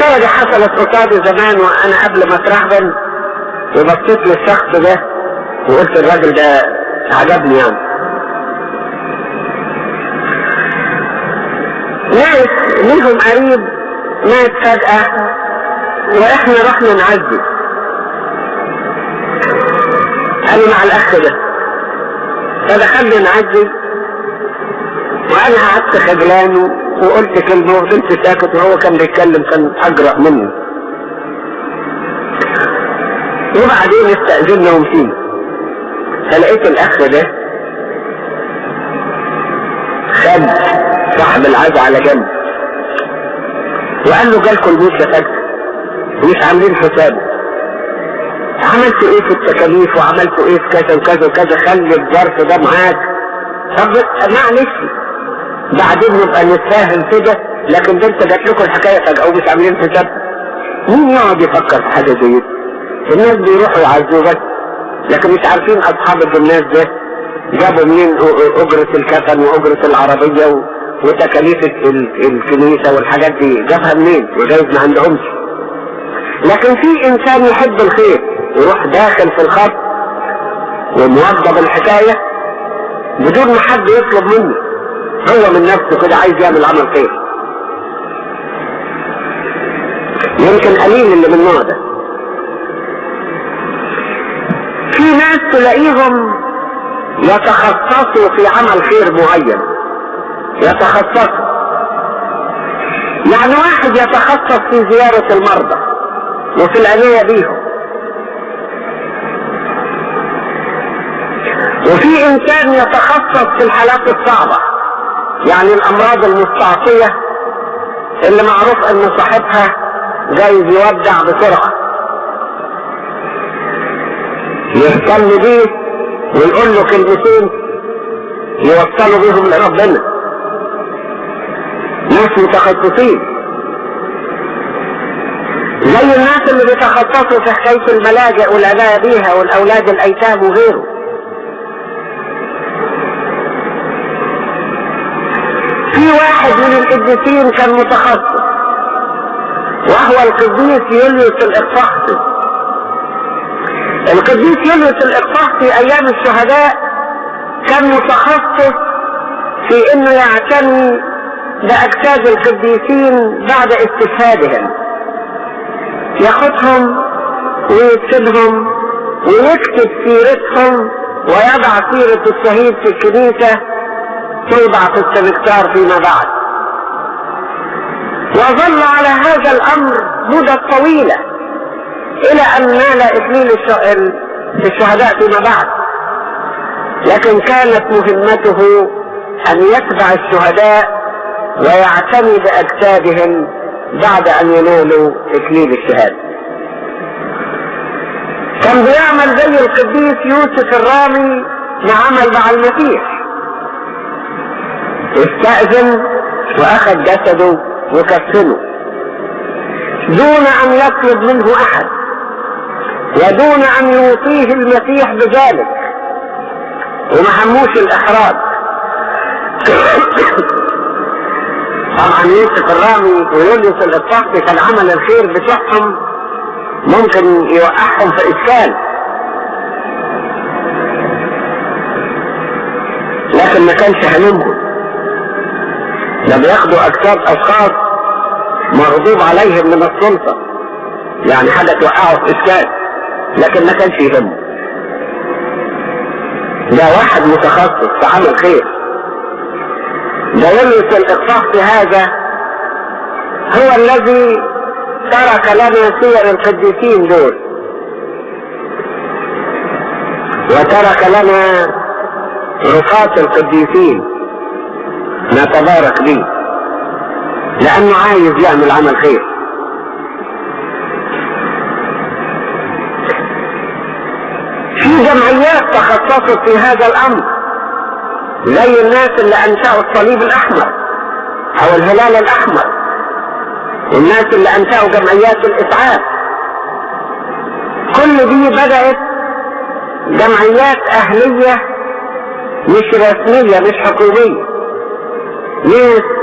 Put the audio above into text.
الحكاية دي حصلت قصادي زمان وانا قبل ما اترهبن وبصيت للشخص ده وقلت الراجل ده عجبني يعني ناس ليهم قريب مات فجأة واحنا رحنا نعزي قالوا مع الاخ ده فدخلنا نعزي وانا قعدت خجلان وقلت كلمة وفضلت ساكت وهو كان بيتكلم كان اجرأ مني وبعدين استأذنا ومشينا فلقيت الاخ ده خد صاحب العزا على جنب وقال له جالكم الموت يا فجأة مش عاملين حسابه عملتوا ايه في التكاليف وعملتوا ايه في كذا وكذا وكذا خلي الظرف ده معاك طب معلش بعدين نبقى نتفاهم كده لكن ده انت جات لكم الحكايه فجاه ومش عاملين حساب مين يقعد يفكر في حاجه زي دي؟ الناس بيروحوا يعزوا بس لكن مش عارفين اصحاب الجمناز ده جابوا منين اجرة الكفن واجرة العربية و... وتكاليف ال... الكنيسة والحاجات دي جابها منين وجايز ما عندهمش لكن في انسان يحب الخير يروح داخل في الخط وموضب الحكاية بدون ما حد يطلب منه هو من نفسه كده عايز يعمل عمل خير يمكن قليل اللي من النوع ده في ناس تلاقيهم يتخصصوا في عمل خير معين يتخصصوا يعني واحد يتخصص في زيارة المرضى وفي العناية بيهم وفي انسان يتخصص في الحالات الصعبة يعني الامراض المستعصية اللي معروف ان صاحبها جايز يودع بسرعة يهتم بيه ويقول له كلمتين يوصلوا بيهم لربنا ناس متخصصين زي الناس اللي بيتخصصوا في حكاية الملاجئ والعناية بيها والأولاد الأيتام وغيره في واحد من القديسين كان متخصص وهو القديس يوليوس الإقفاقسي القديس يوليوس الإقفاقسي أيام الشهداء كان متخصص في إنه يعتني بأجساد القديسين بعد استشهادهم ياخدهم ويكتبهم ويكتب سيرتهم ويضع سيرة الشهيد في الكنيسة توضع في السبكتار فيما بعد وظل على هذا الأمر مدة طويلة إلى أن نال إكليل الشهداء فيما بعد لكن كانت مهمته أن يتبع الشهداء ويعتني بأجسادهم بعد أن ينالوا إكليل الشهادة كان بيعمل زي القديس يوسف الرامي ما عمل مع المسيح استأذن وأخذ جسده وكفنه دون أن يطلب منه أحد ودون أن يوصيه المسيح بذلك وما هموش الإحراج طبعا يوسف الرامي ويوليوس الإطلاقي كان عمل الخير بتاعهم ممكن يوقعهم في إشكال لكن ما كانش هممهم ده بياخدوا أجساد أشخاص مغضوب عليهم من السلطة يعني حاجة توقعه في إشكال لكن ما كانش يهمه ده واحد متخصص في عمل خير ده يلبس الإقصاء في هذا هو الذي ترك لنا سير القديسين دول وترك لنا رفات القديسين نتبارك به لأنه عايز يعمل عمل خير في جمعيات تخصصت في هذا الأمر زي الناس اللي أنشأوا الصليب الأحمر أو الهلال الأحمر والناس اللي أنشأوا جمعيات الإسعاف كل دي بدأت جمعيات أهلية مش رسمية مش حكومية ناس